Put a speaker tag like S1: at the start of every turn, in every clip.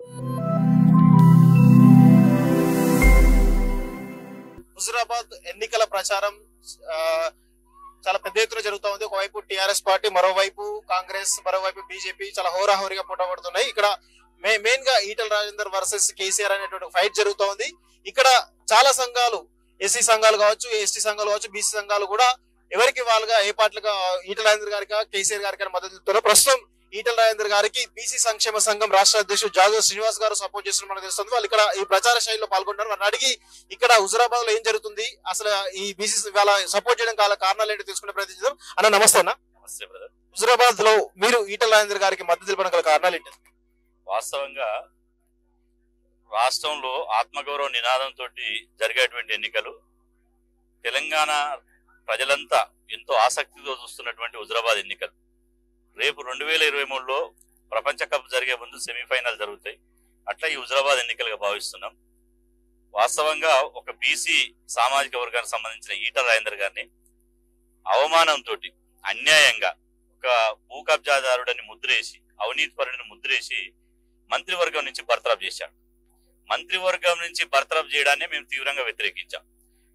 S1: హుజురాబాద్ ఎన్నికల ప్రచారం ఆ, చాలా పెద్ద ఎత్తున జరుగుతా ఉంది ఒకవైపు టిఆర్ఎస్ పార్టీ మరోవైపు కాంగ్రెస్ మరోవైపు బీజేపీ చాలా హోరాహోరీగా పోటాపడుతున్నాయి ఇక్కడ మెయిన్ గా ఈటల రాజేందర్ వర్సెస్ కేసీఆర్ అనేటువంటి ఫైట్ జరుగుతూ ఉంది ఇక్కడ చాలా సంఘాలు ఎస్సీ సంఘాలు కావచ్చు ఎస్టీ సంఘాలు కావచ్చు బీసీ సంఘాలు కూడా ఎవరికి వాళ్ళుగా ఏ పార్టీలుగా ఈటల రాజేందర్ గారికి కేసీఆర్ గారికి అని మద్దతు ఇస్తున్నారు ప్రస్తుతం ఈటల రాజేందర్ గారికి బీసీ సంక్షేమ సంఘం రాష్ట్ర అధ్యక్షుడు జాదవ్ శ్రీనివాస్ గారు సపోర్ట్ చేస్తున్న మనకు తెలుస్తుంది వాళ్ళు ఇక్కడ ఈ ప్రచార శైలిలో పాల్గొంటారు వారిని అడిగి ఇక్కడ హుజురాబాద్ లో ఏం జరుగుతుంది అసలు ఈ బీసీ వాళ్ళ సపోర్ట్ చేయడం కాల కారణాలు ఏంటో తెలుసుకునే ప్రయత్నం చేద్దాం అన్న నమస్తే అన్న
S2: నమస్తే బ్రదర్
S1: హుజురాబాద్ లో మీరు ఈటల రాజేందర్ గారికి మద్దతు తెలపడం గల కారణాలు ఏంటి
S2: వాస్తవంగా రాష్ట్రంలో ఆత్మగౌరవ నినాదంతో జరిగేటువంటి ఎన్నికలు తెలంగాణ ప్రజలంతా ఎంతో ఆసక్తితో చూస్తున్నటువంటి హుజరాబాద్ ఎన్నికలు రేపు రెండు వేల ఇరవై మూడులో ప్రపంచ కప్ జరిగే ముందు సెమీఫైనల్ జరుగుతాయి అట్లా ఈ హుజరాబాద్ ఎన్నికలుగా భావిస్తున్నాం వాస్తవంగా ఒక బీసీ సామాజిక వర్గానికి సంబంధించిన ఈటల రాజేందర్ గారిని అవమానంతో అన్యాయంగా ఒక భూ కబ్జాదారుడని ముద్రేసి అవినీతి పరుడిని ముద్రేసి మంత్రివర్గం నుంచి బర్తరఫ్ చేశాడు మంత్రివర్గం నుంచి బర్తరఫ్ చేయడాన్ని మేము తీవ్రంగా వ్యతిరేకించాం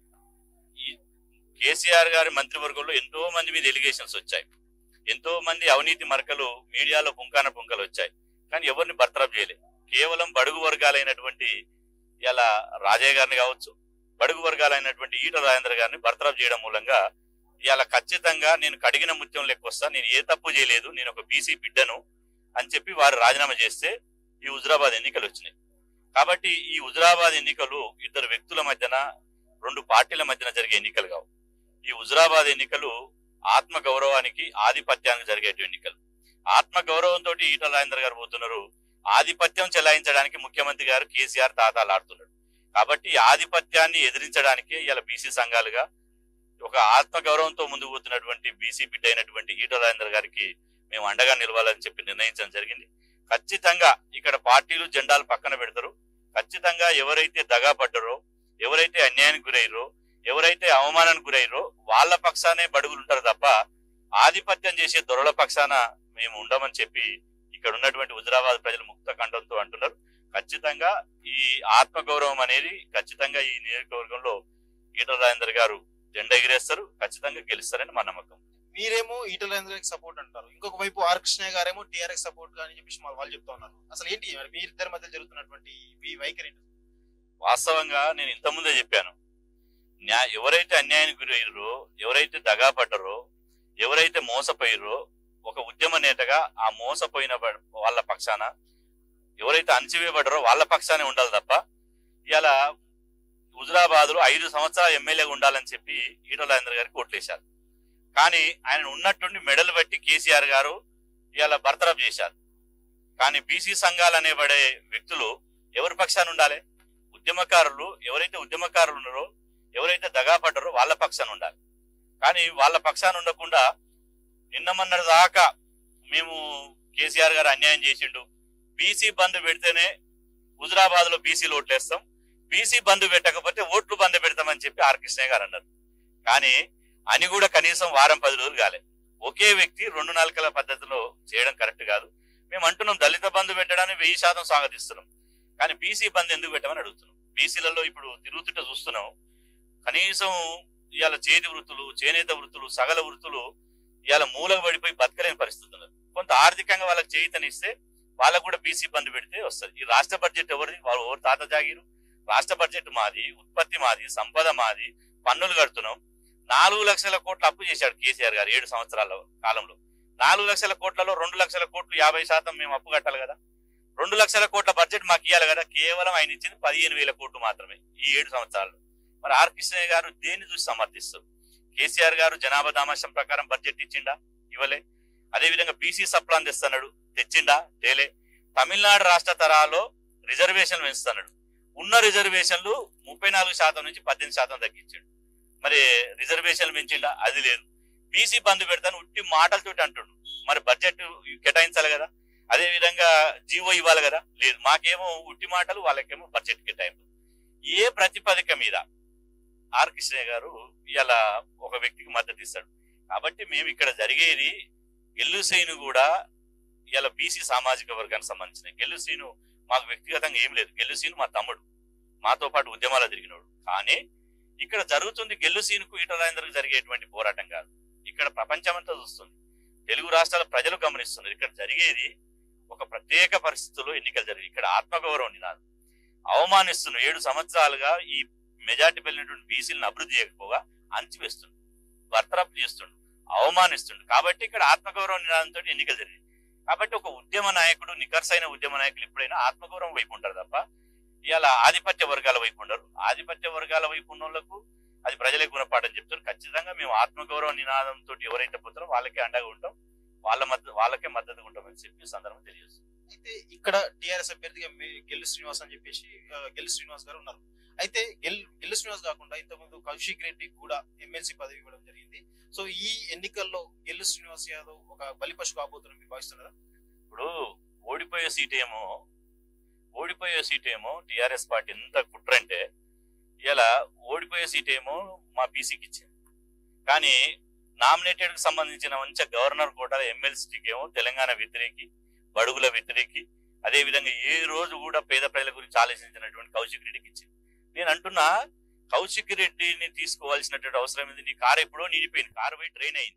S2: ఈ కేసీఆర్ గారి మంత్రివర్గంలో ఎంతో మంది మీద ఎలిగేషన్స్ వచ్చాయి ఎంతో మంది అవినీతి మరకలు మీడియాలో పుంకాన పుంకలు వచ్చాయి కానీ ఎవరిని బర్తరఫ్ చేయలేదు కేవలం బడుగు వర్గాలైనటువంటి ఇలా రాజయ్య గారిని కావచ్చు బడుగు వర్గాలైనటువంటి ఈటల రాజేంద్ర గారిని బర్తరఫ్ చేయడం మూలంగా ఇవాళ ఖచ్చితంగా నేను కడిగిన ముత్యం లెక్క వస్తా నేను ఏ తప్పు చేయలేదు నేను ఒక బీసీ బిడ్డను అని చెప్పి వారు రాజీనామా చేస్తే ఈ హుజరాబాద్ ఎన్నికలు వచ్చినాయి కాబట్టి ఈ హుజరాబాద్ ఎన్నికలు ఇద్దరు వ్యక్తుల మధ్యన రెండు పార్టీల మధ్యన జరిగే ఎన్నికలు కావు ఈ హుజరాబాద్ ఎన్నికలు ఆత్మ గౌరవానికి ఆధిపత్యానికి జరిగే ఎన్నికలు ఆత్మ గౌరవంతో ఈటల రాజేందర్ గారు పోతున్నారు ఆధిపత్యం చెలాయించడానికి ముఖ్యమంత్రి గారు కేసీఆర్ తాతాలు ఆడుతున్నాడు కాబట్టి ఈ ఆధిపత్యాన్ని ఎదిరించడానికి ఇలా బీసీ సంఘాలుగా ఒక ఆత్మ గౌరవంతో ముందుకు పోతున్నటువంటి బీసీ బిడ్డ అయినటువంటి ఈటల రాజేందర్ గారికి మేము అండగా నిలవాలని చెప్పి నిర్ణయించడం జరిగింది ఖచ్చితంగా ఇక్కడ పార్టీలు జెండాలు పక్కన పెడతారు ఖచ్చితంగా ఎవరైతే దగా పడ్డారో ఎవరైతే అన్యాయానికి గురయ్యారో ఎవరైతే అవమానానికి గురయ్యారో వాళ్ళ పక్షానే బడుగులు ఉంటారు తప్ప ఆధిపత్యం చేసే దొరల పక్షాన మేము ఉండమని చెప్పి ఇక్కడ ఉన్నటువంటి హుజరాబాద్ ప్రజలు ముక్త కంఠంతో అంటున్నారు ఖచ్చితంగా ఈ ఆత్మ గౌరవం అనేది ఖచ్చితంగా ఈ నియోజకవర్గంలో ఈటల రాజేందర్ గారు జెండా ఎగిరేస్తారు ఖచ్చితంగా గెలుస్తారని మా నమ్మకం
S1: మీరేమో ఈటల రాజేందర్ గారికి సపోర్ట్ అంటారు ఇంకొక వైపు ఆర్ కృష్ణయ్య గారేమో టీఆర్ఎస్ సపోర్ట్ అని చెప్పేసి మా వాళ్ళు చెప్తా ఉన్నారు అసలు ఏంటి మరి మీ ఇద్దరి మధ్య జరుగుతున్నటువంటి ఈ వైఖరి ఏంటి?
S2: వాస్తవంగా నేను ఇంతకుముందే చెప్పాను న్యా ఎవరైతే అన్యాయానికి గురయ్యారో ఎవరైతే దగా పడ్డారో ఎవరైతే మోసపోయారో ఒక ఉద్యమ నేతగా ఆ మోసపోయిన వా- వాళ్ళ పక్షాన ఎవరైతే అణచివేయబడ్డారో వాళ్ళ పక్షానే ఉండాలి తప్ప ఇలా హుజరాబాద్ లో ఐదు సంవత్సరాలు ఎమ్మెల్యేగా ఉండాలని చెప్పి ఈటల రాజేంద్ర గారికి ఓట్లేశారు కానీ ఆయన ఉన్నట్టుండి మెడలు పెట్టి కేసీఆర్ గారు ఇవాళ బర్తరఫ్ చేశారు కానీ బీసీ సంఘాలు అనేబడే వ్యక్తులు ఎవరి పక్షాన ఉండాలి ఉద్యమకారులు ఎవరైతే ఉద్యమకారులు ఉన్నారో ఎవరైతే దగా పడ్డారో వాళ్ళ పక్షాన ఉండాలి కానీ వాళ్ళ పక్షాన ఉండకుండా నిన్న మొన్నటి దాకా మేము కేసీఆర్ గారు అన్యాయం చేసిండు బీసీ బంద్ పెడితేనే హుజరాబాద్ లో బీసీలు ఓట్లేస్తాం బీసీ బంద్ పెట్టకపోతే ఓట్లు బంద్ పెడతామని చెప్పి ఆర్ కృష్ణయ్య గారు అన్నారు కానీ అని కూడా కనీసం వారం పది రోజులు కాలే ఒకే వ్యక్తి రెండు నాలుకల పద్ధతిలో చేయడం కరెక్ట్ కాదు మేము అంటున్నాం దళిత బంధు పెట్టడాన్ని వెయ్యి శాతం స్వాగతిస్తున్నాం కానీ బీసీ బంద్ ఎందుకు పెట్టమని అడుగుతున్నాం బీసీలలో ఇప్పుడు తిరుగుతుంటే చూస్తున్నాం కనీసం ఇవాళ చేతి వృత్తులు చేనేత వృత్తులు సగల వృత్తులు ఇవాళ మూలకు పడిపోయి బతకలేని పరిస్థితి ఉన్నది కొంత ఆర్థికంగా వాళ్ళకి చేయితనిస్తే వాళ్ళకు కూడా బీసీ బంద్ పెడితే వస్తుంది ఈ రాష్ట్ర బడ్జెట్ ఎవరిది వాళ్ళు ఎవరు తాత జాగిరు రాష్ట్ర బడ్జెట్ మాది ఉత్పత్తి మాది సంపద మాది పన్నులు కడుతున్నాం నాలుగు లక్షల కోట్లు అప్పు చేశాడు కేసీఆర్ గారు ఏడు సంవత్సరాల కాలంలో నాలుగు లక్షల కోట్లలో రెండు లక్షల కోట్లు యాభై శాతం మేము అప్పు కట్టాలి కదా రెండు లక్షల కోట్ల బడ్జెట్ మాకు ఇవ్వాలి కదా కేవలం ఆయన ఇచ్చింది పదిహేను వేల కోట్లు మాత్రమే ఈ ఏడు సంవత్సరాలు మరి ఆర్ కృష్ణయ్య గారు దేన్ని చూసి సమర్థిస్తారు కేసీఆర్ గారు జనాభా దామాషం ప్రకారం బడ్జెట్ ఇచ్చిండా ఇవ్వలే అదే విధంగా బీసీ సప్లాన్ తెస్తున్నాడు తెచ్చిండా తేలే తమిళనాడు రాష్ట్ర తరాలో రిజర్వేషన్లు పెంచుతున్నాడు ఉన్న రిజర్వేషన్లు ముప్పై నాలుగు శాతం నుంచి పద్దెనిమిది శాతం తగ్గించాడు మరి రిజర్వేషన్లు పెంచిండా అది లేదు బీసీ బంద్ పెడతాను ఉట్టి మాటలతోటి అంటుండు మరి బడ్జెట్ కేటాయించాలి కదా అదే విధంగా జీవో ఇవ్వాలి కదా లేదు మాకేమో ఉట్టి మాటలు వాళ్ళకేమో బడ్జెట్ కేటాయింపు ఏ ప్రతిపదిక మీద ఆర్ కృష్ణయ్య గారు ఇలా ఒక వ్యక్తికి మద్దతు ఇస్తాడు కాబట్టి మేము ఇక్కడ జరిగేది ఎల్లుసైను కూడా ఇలా బీసీ సామాజిక వర్గానికి సంబంధించిన ఎల్లుసీను మాకు వ్యక్తిగతంగా ఏం లేదు గెల్లుసీను మా తమ్ముడు మాతో పాటు ఉద్యమాలు తిరిగినోడు కానీ ఇక్కడ జరుగుతుంది గెల్లుసీనుకు ఈటల రాజేందర్కు జరిగేటువంటి పోరాటం కాదు ఇక్కడ ప్రపంచమంతా చూస్తుంది తెలుగు రాష్ట్రాల ప్రజలు గమనిస్తున్నారు ఇక్కడ జరిగేది ఒక ప్రత్యేక పరిస్థితుల్లో ఎన్నికలు జరిగి ఇక్కడ ఆత్మగౌరవం నినాదం అవమానిస్తున్న ఏడు సంవత్సరాలుగా ఈ మెజార్టీ పెళ్ళినటువంటి బీసీలను అభివృద్ధి చేయకపోగా అంచివేస్తుండు బర్తరఫ్ చేస్తుండు అవమానిస్తుండు కాబట్టి ఇక్కడ ఆత్మగౌరవ నినాదంతో ఎన్నికలు జరిగాయి కాబట్టి ఒక ఉద్యమ నాయకుడు నికర్సైన ఉద్యమ నాయకులు ఎప్పుడైనా ఆత్మగౌరవం వైపు ఉంటారు తప్ప ఇవాళ ఆధిపత్య వర్గాల వైపు ఉండరు ఆధిపత్య వర్గాల వైపు ఉన్న వాళ్ళకు అది ప్రజలే గుణపాఠం చెప్తారు ఖచ్చితంగా మేము ఆత్మగౌరవ నినాదంతో ఎవరైతే పోతారో వాళ్ళకే అండగా ఉంటాం వాళ్ళ మద్దతు వాళ్ళకే మద్దతుగా ఉంటామని చెప్పి ఈ సందర్భం తెలియజేస్తుంది
S1: అయితే ఇక్కడ టిఆర్ఎస్ అభ్యర్థిగా మే- గెల్లు శ్రీనివాస్ అని చెప్పేసి ఆ, గెల్లు శ్రీనివాస్ గారు ఉన్నారు అయితే గెల్ గెల్లు శ్రీనివాస్ కాకుండా ఇంతకుముందు కౌశిక్ రెడ్డి కూడా ఎమ్మెల్సీ పదవి ఇవ్వడం జరిగింది సో ఈ ఎన్నికల్లో గెల్లు శ్రీనివాస్ యాదవ్ ఒక బలిపశు కాబోతున్న మీరు భావిస్తున్నారా
S2: ఇప్పుడు ఓడిపోయే సీట్ ఏమో ఓడిపోయే సీట్ ఏమో టిఆర్ఎస్ పార్టీ ఎంత కుట్ర అంటే ఇలా ఓడిపోయే సీట్ ఏమో మా బీసీకి ఇచ్చింది కానీ నామినేటెడ్ కి సంబంధించిన మంచి గవర్నర్ కోటాల ఎమ్మెల్సీకి ఏమో తెలంగాణ వ్యతిరేకి బడుగుల వ్యతిరేకి అదే విధంగా ఏ రోజు కూడా పేద ప్రజల గురించి ఆలోచించినటువంటి కౌశిక్ రెడ్డికి ఇచ్చింది నేను అంటున్నా కౌశిక్ రెడ్డిని తీసుకోవాల్సినటువంటి అవసరం ఏంది నీ కారు ఎప్పుడో నిండిపోయింది కారు పోయి ట్రైన్ అయింది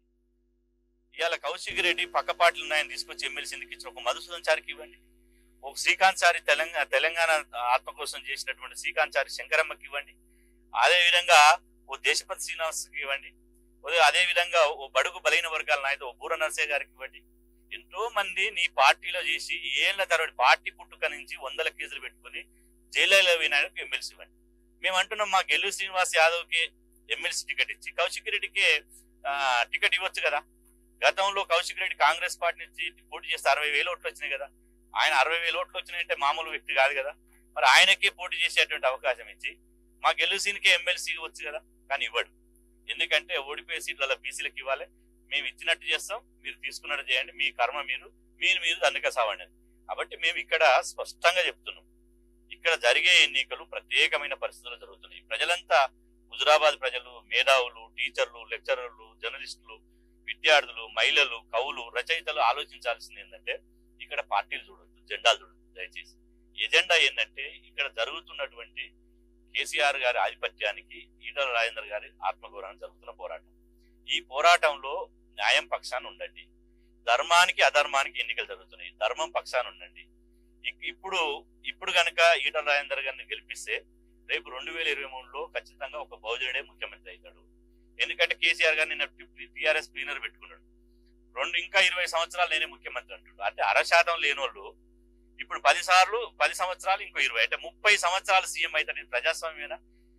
S2: ఇవాళ కౌశిక్ రెడ్డి పక్క పార్టీలు ఉన్నాయని తీసుకొచ్చి ఎమ్మెల్సీ ఎందుకు ఇచ్చిన ఒక మధుసూదన్ చారికి ఇవ్వండి ఒక శ్రీకాంత్ చారి తెలంగాణ తెలంగాణ ఆత్మ కోసం చేసినటువంటి శ్రీకాంత్ చారి శంకరమ్మకి ఇవ్వండి అదే విధంగా ఓ దేశపతి శ్రీనివాస్కి ఇవ్వండి ఓ- అదే విధంగా ఓ బడుగు బలైన వర్గాల నాయకుడు ఓ బూర నర్సయ్య గారికి ఇవ్వండి ఎంతో మంది నీ పార్టీలో చేసి ఏళ్ల తరబడి పార్టీ పుట్టుక నుంచి వందల కేసులు పెట్టుకుని జైల్లో వినాయకు ఎమ్మెల్సీ ఇవ్వండి మేము అంటున్నాం మా గెల్లు శ్రీనివాస్ యాదవ్ కి ఎమ్మెల్సీ టికెట్ ఇచ్చి కౌశిక్ రెడ్డికి ఆ, టికెట్ ఇవ్వచ్చు కదా గతంలో కౌశిక్ రెడ్డి కాంగ్రెస్ పార్టీ నుంచి పోటీ చేస్తే అరవై వేలు ఓట్లు వచ్చినాయి కదా ఆయన అరవై వేలు ఓట్లు వచ్చినాయంటే మామూలు వ్యక్తి కాదు కదా మరి ఆయనకే పోటీ చేసేటువంటి అవకాశం ఇచ్చి మా గెలుసీనికే ఎమ్మెల్సీ ఇవ్వచ్చు కదా కానీ ఇవ్వడు ఎందుకంటే ఓడిపోయే సీట్లలో బీసీలకు ఇవ్వాలి మేము ఇచ్చినట్టు చేస్తాం మీరు తీసుకున్నట్టు చేయండి మీ కర్మ మీరు మీరు మీరు దండక సావండి అని. కాబట్టి మేము ఇక్కడ స్పష్టంగా చెప్తున్నాం ఇక్కడ జరిగే ఎన్నికలు ప్రత్యేకమైన పరిస్థితుల్లో జరుగుతున్నాయి ప్రజలంతా హుజురాబాద్ ప్రజలు మేధావులు టీచర్లు లెక్చరర్లు జర్నలిస్టులు విద్యార్థులు మహిళలు కవులు రచయితలు ఆలోచించాల్సింది ఏంటంటే ఇక్కడ పార్టీలు చూడొద్దు జెండాలు చూడొద్దు దయచేసి ఎజెండా ఏంటంటే ఇక్కడ జరుగుతున్నటువంటి కేసీఆర్ గారి ఆధిపత్యానికి ఈటల రాజేందర్ గారి ఆత్మగౌరవం జరుగుతున్న పోరాటం ఈ పోరాటంలో న్యాయం పక్షాన ఉండండి ధర్మానికి అధర్మానికి ఎన్నికలు జరుగుతున్నాయి ధర్మం పక్షాన ఉండండి ఇక్- ఇప్పుడు ఇప్పుడు గనక ఈటల రాజేందర్ గారిని గెలిపిస్తే రేపు రెండు వేల ఇరవై మూడులో ఖచ్చితంగా ఒక బహుజనుడే ముఖ్యమంత్రి అవుతాడు ఎందుకంటే కేసీఆర్ గారు నిన్న టిఆర్ఎస్ క్లీనర్ పెట్టుకున్నాడు రెండు ఇంకా ఇరవై సంవత్సరాలు నేనే ముఖ్యమంత్రి అంటున్నాడు అంటే అర శాతం లేని వాళ్ళు ఇప్పుడు పది సార్లు పది సంవత్సరాలు ఇంకో ఇరవై అంటే ముప్పై సంవత్సరాలు సీఎం అవుతాడు ఇది ప్రజాస్వామ్యమేనా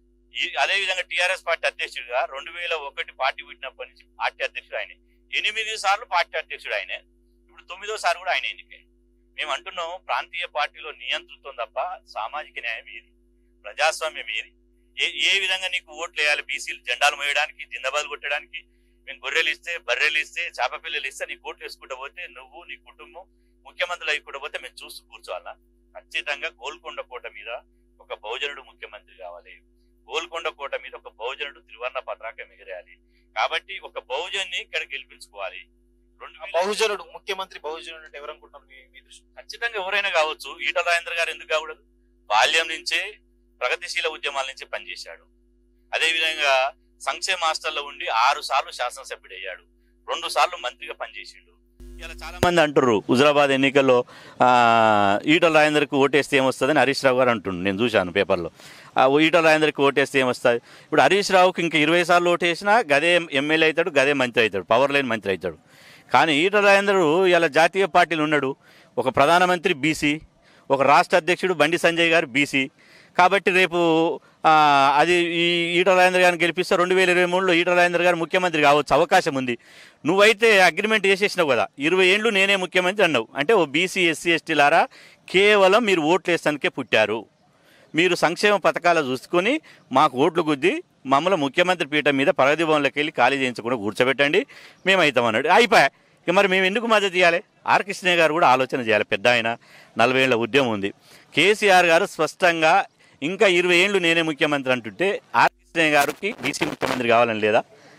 S2: ఈ అదే విధంగా టిఆర్ఎస్ పార్టీ అధ్యక్షుడిగా రెండు వేల ఒకటి పార్టీ పెట్టినప్పటి నుంచి పార్టీ అధ్యక్షుడు ఆయనే ఎనిమిది సార్లు పార్టీ అధ్యక్షుడు ఆయనే ఇప్పుడు తొమ్మిదో సారి కూడా ఆయన ఎన్నికే మేము అంటున్నాం ప్రాంతీయ పార్టీలో నియంతృత్వం తప్ప సామాజిక న్యాయం ఏది ప్రజాస్వామ్యం ఏది ఏ ఏ విధంగా నీకు ఓట్లు వేయాలి బీసీలు జెండాలు మోయడానికి జిందాబాద్ కొట్టడానికి మేము గొర్రెలు ఇస్తే బర్రెలు ఇస్తే చేప పిల్లలు ఇస్తే నీ ఓట్లు వేసుకుంటూ పోతే నువ్వు నీ కుటుంబం ముఖ్యమంత్రులు అయ్యి పోతే మేము చూస్తూ కూర్చోవాలా ఖచ్చితంగా గోల్కొండ కోట మీద ఒక బహుజనుడు ముఖ్యమంత్రి కావాలి గోల్కొండ కోట మీద ఒక బహుజనుడు త్రివర్ణ పతాకం ఎగిరేయాలి కాబట్టి ఒక బహుజన్ని ఇక్కడ గెలిపించుకోవాలి రెండు
S1: ఆ
S2: వేల-
S1: బహుజనుడు ముఖ్యమంత్రి బహుజనుడు అంటే ఎవరనుకుంటున్నారు మీ మీ దృష్టి
S2: ఖచ్చితంగా ఎవరైనా కావచ్చు ఈటల రాజేంద్ర గారు ఎందుకు కాకూడదు బాల్యం నుంచే ప్రగతిశీల ఉద్యమాల నుంచి పనిచేశాడు అదే విధంగా సంక్షేమ హాస్టల్లో ఉండి ఆరు సార్లు శాసనసభ్యుడు అయ్యాడు రెండు సార్లు మంత్రిగా పనిచేసిండు ఇలా చాలా మంది అంటారు హుజరాబాద్ ఎన్నికల్లో ఆ, ఈటల రాజేందర్కి ఓటేస్తే ఏమొస్తుందని హరీష్ రావు గారు అంటుండు నేను చూశాను పేపర్లో ఆ ఈటల రాజేందర్కి ఓటేస్తే ఏమొస్తుంది ఇప్పుడు హరీష్ రావుకి ఇంకా ఇరవై సార్లు ఓటేసినా గదే ఎమ్మెల్యే అవుతాడు గదే మంత్రి అవుతాడు పవర్ లేని మంత్రి అవుతాడు కానీ ఈటల రాజేందర్ ఇలా జాతీయ పార్టీలు ఉన్నాడు ఒక ప్రధానమంత్రి బీసీ ఒక రాష్ట్ర అధ్యక్షుడు బండి సంజయ్ గారు బీసీ కాబట్టి రేపు ఆ, అది ఈ ఈటల రాజేంద్ర గారిని గెలిపిస్తే రెండు వేల ఇరవై మూడులో ఈటల రాజేంద్ర గారు ముఖ్యమంత్రి కావచ్చు అవకాశం ఉంది నువ్వైతే అగ్రిమెంట్ చేసేసినావు కదా ఇరవై ఏళ్ళు నేనే ముఖ్యమంత్రి అన్నావు అంటే ఓ బీసీ ఎస్సీ ఎస్టీలారా కేవలం మీరు ఓట్లు వేస్తానికే పుట్టారు మీరు సంక్షేమ పథకాలు చూసుకొని మాకు ఓట్లు గుద్ది మమ్మల్ని ముఖ్యమంత్రి పీఠం మీద ప్రగతి భవన్లోకి వెళ్ళి ఖాళీ చేయించకుండా కూర్చోబెట్టండి మేము అవుతాం అన్నాడు అయిపోయా ఇక మరి మేము ఎందుకు మద్దతు చేయాలి ఆర్ కృష్ణయ్య గారు కూడా ఆలోచన చేయాలి పెద్ద ఆయన నలభై ఏళ్ళ ఉద్యమం ఉంది కేసీఆర్ గారు స్పష్టంగా ఇంకా ఇరవై ఏళ్ళు నేనే ముఖ్యమంత్రి అంటుంటే ఆర్ కృష్ణయ్య గారికి బీసీ ముఖ్యమంత్రి కావాలని లేదా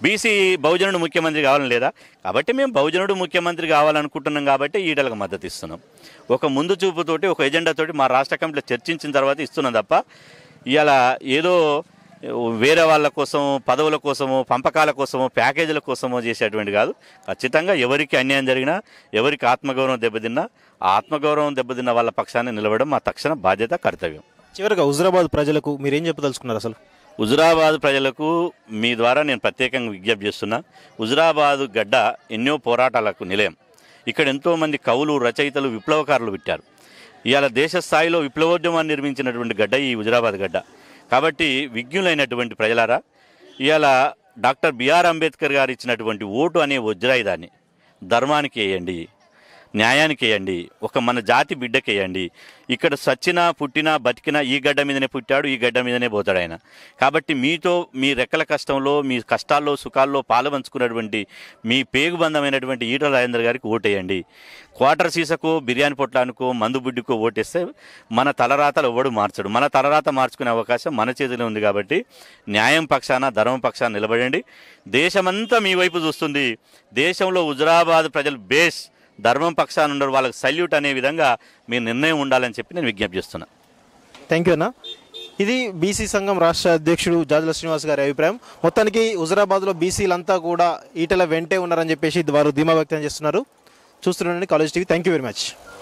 S2: బీసీ బహుజనుడు ముఖ్యమంత్రి కావాలని లేదా కాబట్టి మేము బహుజనుడు ముఖ్యమంత్రి కావాలనుకుంటున్నాం కాబట్టి ఈటలకు మద్దతు ఇస్తున్నాం ఒక ముందు చూపుతోటి ఒక ఎజెండాతోటి మా రాష్ట్ర కమిటీలో చర్చించిన తర్వాత ఇస్తున్నాం తప్ప ఇవాళ ఏదో వేరే వాళ్ళ కోసం పదవుల కోసమో పంపకాల కోసమో ప్యాకేజీల కోసమో చేసేటువంటి కాదు ఖచ్చితంగా ఎవరికి అన్యాయం జరిగినా ఎవరికి ఆత్మగౌరవం దెబ్బతిన్నా ఆ ఆత్మగౌరవం దెబ్బతిన్న వాళ్ళ పక్షాన్ని నిలవడం మా తక్షణ బాధ్యత కర్తవ్యం
S1: చివరిగా హుజరాబాద్ ప్రజలకు మీరేం చెప్పదలుచుకున్నారు అసలు
S2: హుజురాబాద్ ప్రజలకు మీ ద్వారా నేను ప్రత్యేకంగా విజ్ఞప్తి చేస్తున్నా హుజురాబాద్ గడ్డ ఎన్నో పోరాటాలకు నిలయం ఇక్కడ ఎంతోమంది కవులు రచయితలు విప్లవకారులు పెట్టారు ఇవాళ దేశ స్థాయిలో విప్లవోద్యమాన్ని నిర్మించినటువంటి గడ్డ ఈ హుజురాబాద్ గడ్డ కాబట్టి విజ్ఞులైనటువంటి ప్రజలారా ఇవాళ డాక్టర్ బిఆర్ అంబేద్కర్ గారు ఇచ్చినటువంటి ఓటు అనే వజ్రాయుధాన్ని ధర్మానికి వేయండి న్యాయానికి వేయండి ఒక మన జాతి బిడ్డకి వేయండి ఇక్కడ సచ్చినా పుట్టినా బతికినా ఈ గడ్డ మీదనే పుట్టాడు ఈ గడ్డ మీదనే పోతాడు ఆయన కాబట్టి మీతో మీ రెక్కల కష్టంలో మీ కష్టాల్లో సుఖాల్లో పాలుపంచుకున్నటువంటి మీ పేగుబంధమైనటువంటి ఈటల రాజేంద్ర గారికి ఓటేయండి క్వార్టర్ సీసకు బిర్యానీ పొట్లానికో మందు బుడ్డికో ఓటేస్తే మన తలరాతలు ఎవడు మార్చడు మన తలరాత మార్చుకునే అవకాశం మన చేతిలో ఉంది కాబట్టి న్యాయం పక్షాన ధర్మం పక్షాన నిలబడండి దేశమంతా మీ వైపు చూస్తుంది దేశంలో హుజరాబాద్ ప్రజలు బేస్ ధర్మం పక్షాన ఉండరు వాళ్ళకి సల్యూట్ అనే విధంగా మీ నిర్ణయం ఉండాలని చెప్పి నేను విజ్ఞప్తి చేస్తున్నా
S1: థ్యాంక్ యూ అన్న ఇది బీసీ సంఘం రాష్ట్ర అధ్యక్షుడు జాజుల శ్రీనివాస్ గారి అభిప్రాయం మొత్తానికి హుజరాబాద్లో బీసీలంతా కూడా ఈటల వెంటే ఉన్నారని చెప్పేసి వారు ధీమా వ్యక్తం చేస్తున్నారు చూస్తుండండి college TV thank you very much